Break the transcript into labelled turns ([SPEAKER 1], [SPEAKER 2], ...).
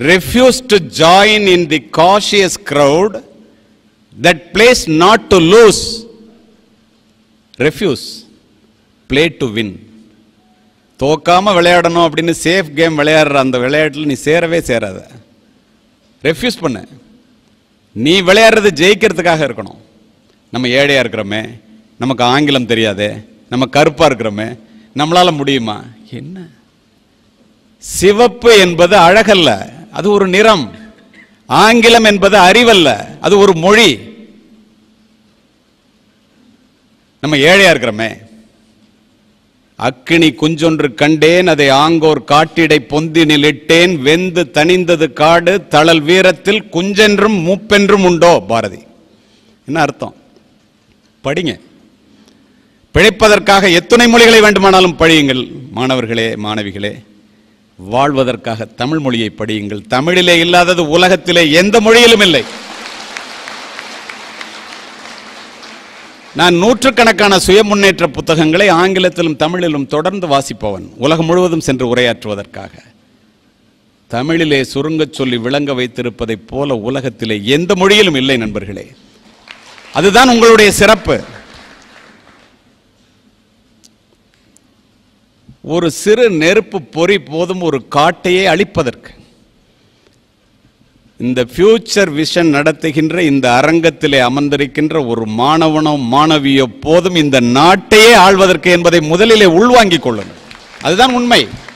[SPEAKER 1] refused to join in the cautious crowd that plays not to lose. Refuse. Play to win. தோக்காம விளையாடணும் அப்படின்னு safe game விளையாடுற அந்த விளையாட்டில் நீ சேரவே சேராத ரெஃப்யூஸ் பண்ண நீ விளையாடுறது ஜெயிக்கிறதுக்காக இருக்கணும் நம்ம ஏழையா இருக்கிறோமே நமக்கு ஆங்கிலம் தெரியாதே நம்ம கருப்பா இருக்கிறோமே நம்மளால முடியுமா என்ன சிவப்பு என்பது அழகல்ல அது ஒரு நிறம் ஆங்கிலம் என்பது அறிவல்ல அது ஒரு மொழி நம்ம ஏழையா இருக்கிறோமே அக்கினி குஞ்சொன்று கண்டேன் அதை ஆங்கோர் காட்டிடை பொந்தினில் இட்டேன் வெந்து தணிந்தது காடு தளல் வீரத்தில் குஞ்சென்றும் மூப்பென்றும் உண்டோ பாரதி என்ன அர்த்தம் படிங்க பிழைப்பதற்காக எத்துணை மொழிகளை வேண்டுமானாலும் படியுங்கள் மாணவர்களே மாணவிகளே வாழ்வதற்காக தமிழ் மொழியை படியுங்கள் தமிழிலே இல்லாதது உலகத்திலே எந்த மொழியிலும் இல்லை நான் நூற்றுக்கணக்கான சுய முன்னேற்ற புத்தகங்களை ஆங்கிலத்திலும் தமிழிலும் தொடர்ந்து வாசிப்பவன் உலகம் முழுவதும் சென்று உரையாற்றுவதற்காக தமிழிலே சுருங்கச் சொல்லி விளங்க வைத்திருப்பதைப் போல உலகத்திலே எந்த மொழியிலும் இல்லை நண்பர்களே அதுதான் உங்களுடைய சிறப்பு ஒரு சிறு நெருப்பு பொறி போதும் ஒரு காட்டையே அழிப்பதற்கு இந்த ஃபியூச்சர் விஷன் நடத்துகின்ற இந்த அரங்கத்திலே அமர்ந்திருக்கின்ற ஒரு மாணவனோ மாணவியோ போதும் இந்த நாட்டையே ஆள்வதற்கு என்பதை முதலிலே உள்வாங்கிக் கொள்ளுங்கள் அதுதான் உண்மை